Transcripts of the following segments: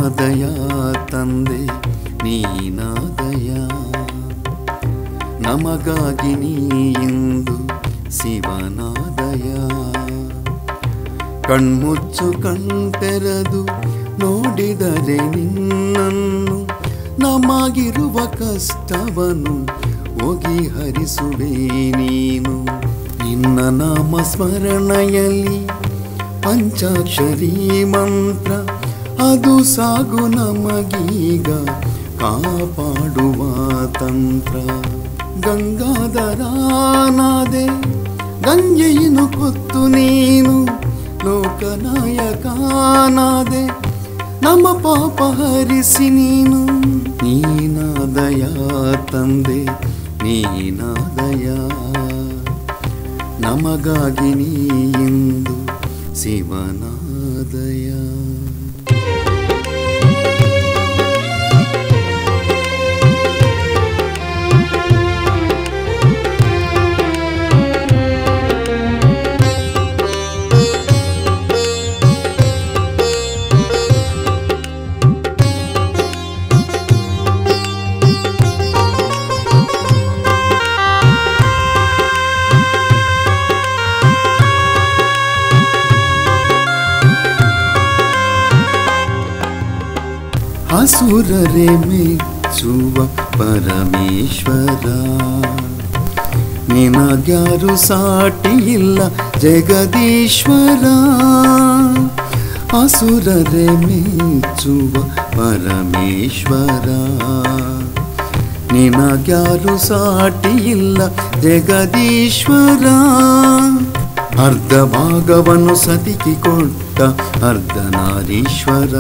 ನೀನಾದಯ ತಂದೆ ನೀನಾದಯ ನಮಗಾಗಿ ನೀ ಇಂದು ಶಿವನಾದಯ ಕಣ್ಮುಚ್ಚು ಕಣ್ತೆರೆದು ನೋಡಿದರೆ ನಿನ್ನನ್ನು ನಮಗಿರುವ ಕಷ್ಟವನ್ನು ಹೋಗಿ ಹರಿಸುವೆ ನೀನು ನಿನ್ನ ನಾಮ ಸ್ಮರಣೆಯಲ್ಲಿ ಪಂಚಾಕ್ಷರಿ ಮಂತ್ರ ಅದು ಸಾಗು ನಮಗೀಗ ಕಾಪಾಡುವ ತಂತ್ರ ಗಂಗಾಧರಾನಾದೆ ಗಂಗೆಯನ್ನು ಕೊತ್ತು ನೀನು ಲೋಕನಾಯಕನಾದೆ ನಮ್ಮ ಪಾಪ ಹರಿಸಿ ನೀನು ನೀನಾದಯ ತಂದೆ ನೀನಾದಯ ನಮಗಾಗಿ ನೀ ಇಂದು ಶಿವನಾದಯ ಹಸುರರೆ ಮೆಚ್ಚುವ ಪರಮೇಶ್ವರ ನಿನಗ್ಯಾರು ಸಾಟಿ ಇಲ್ಲ ಜಗದೀಶ್ವರ ಹಸುರರೆ ಮೆಚ್ಚುವ ಪರಮೇಶ್ವರ ನಿನಗ್ಯಾರು ಸಾಟಿ ಇಲ್ಲ ಜಗದೀಶ್ವರ ಅರ್ಧ ಭಾಗವನ್ನು ಸತಿಕಿ ಕೊಟ್ಟ ಅರ್ಧನಾರೀಶ್ವರ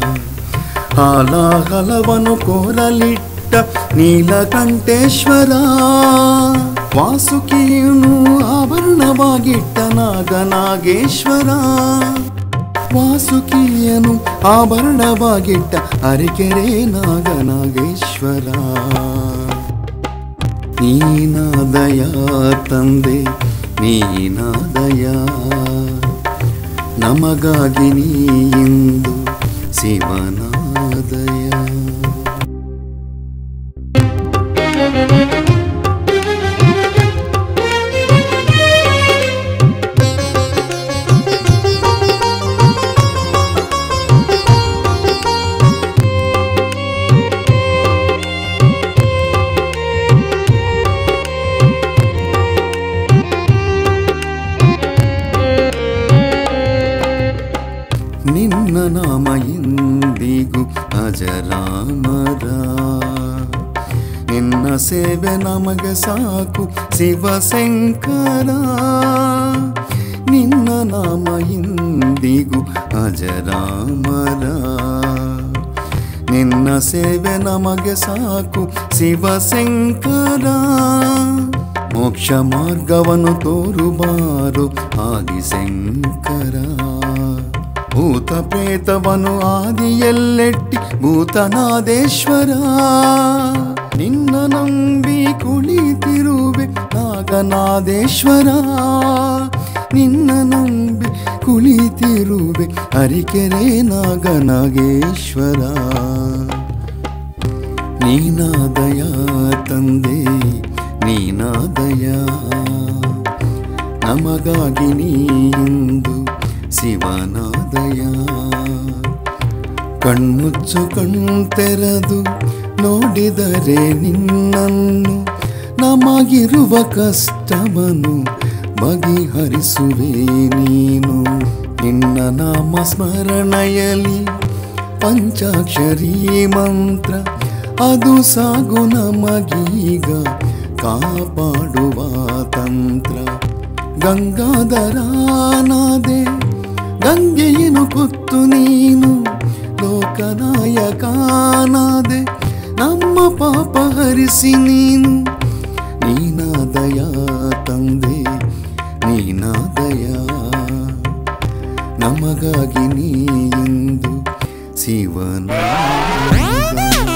ಹಾಲಾಹಲವನು ಕೋರಲಿಟ್ಟ ನೀಲಕಂಠೇಶ್ವರ ವಾಸುಕಿಯನ್ನು ಆಭರಣವಾಗಿಟ್ಟ ನಾಗನಾಗೇಶ್ವರ ವಾಸುಕಿಯನು ಆಭರಣವಾಗಿಟ್ಟ ಅರಿಕೆರೆ ನಾಗನಾಗೇಶ್ವರ ನೀನಾದಯ ತಂದೆ ನೀನಾದಯ ನಮಗಾಗಿ ನೀ ಇಂದು ಶಿವನಾದಯ ನಿನ್ನ ನಾಮ ಇಂದಿಗೂ ಅಜರಾಮರ ನಿನ್ನ ಸೇವೆ ನಮಗೆ ಸಾಕು ಶಿವಶಂಕರ ನಿನ್ನ ನಾಮ ಇಂದಿಗೂ ಅಜರಾಮರ ನಿನ್ನ ಸೇವೆ ನಮಗೆ ಸಾಕು ಶಿವಶಂಕರ ಮೋಕ್ಷ ಮಾರ್ಗವನ್ನು ತೋರುಬಾರು ಆದಿಶಂಕರ ಭೂತ ಪ್ರೇತವನು ಆದಿಯಲ್ಲೆಟ್ಟಿ ಭೂತನಾದೇಶ್ವರ ನಿನ್ನ ನಂಬಿ ಕುಳಿತಿರುವೆ ನಾಗನಾದೇಶ್ವರ ನಿನ್ನ ನಂಬಿ ಕುಳಿತಿರುವೆ ಅರಿಕೆರೆ ನಾಗನಾಗೇಶ್ವರ ನೀನಾದಯ ತಂದೆ ನೀನಾದಯ ನಮಗಾಗಿ ನೀ ಇಂದು ಶಿವನಾದಯ ಕಣ್ಮುಚ್ಚು ಕಣ್ತೆರೆದು ನೋಡಿದರೆ ನಿನ್ನನ್ನು ನಮಗಿರುವ ಕಷ್ಟವನ್ನು ಬಗೆಹರಿಸುವೆ ನೀನು ನಿನ್ನ ನಾಮ ಸ್ಮರಣೆಯಲ್ಲಿ ಪಂಚಾಕ್ಷರಿ ಮಂತ್ರ ಅದು ಸಾಗು ನಮಗೀಗ ಕಾಪಾಡುವ ತಂತ್ರ ಗಂಗಾಧರಾನಾದೆ ಗಂಗೆಯನ್ನು ಕೊತ್ತು ನೀನು ಲೋಕನಾಯಕನಾದೆ ನಮ್ಮ ಪಾಪ ಹರಿಸಿ ನೀನು ನೀನಾದಯ ತಂದೆ ನೀನಾದಯ ನಮಗಾಗಿ ನೀ ಎಂದು ಶಿವನಾದಯ